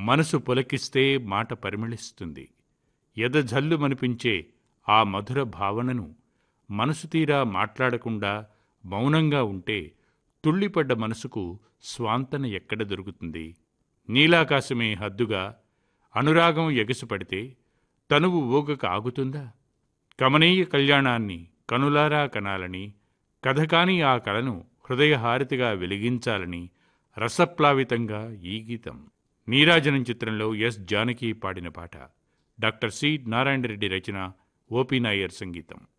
మనసు పులకిస్తే మాట పరిమళిస్తుంది ఎదజల్లుమనిపించే ఆ మధుర భావనను మనసు తీరా మాట్లాడకుండా మౌనంగా ఉంటే తుళ్ళిపడ్డ మనసుకు స్వాంతన ఎక్కడ దొరుకుతుంది నీలాకాశమే హద్దుగా అనురాగం ఎగసిపడితే తనువు ఊగక ఆగుతుందా కమనీయ కళ్యాణాన్ని కనులారా కనాలని కథ కాని ఆ కళను హృదయహారితిగా వెలిగించాలని రసప్లావితంగా ఈ గీతం నీరాజనం చిత్రంలో ఎస్ జానకి పాడిన పాట డాక్టర్ సి నారాయణ రెడ్డి రచన ఓపీ నాయర్ సంగీతం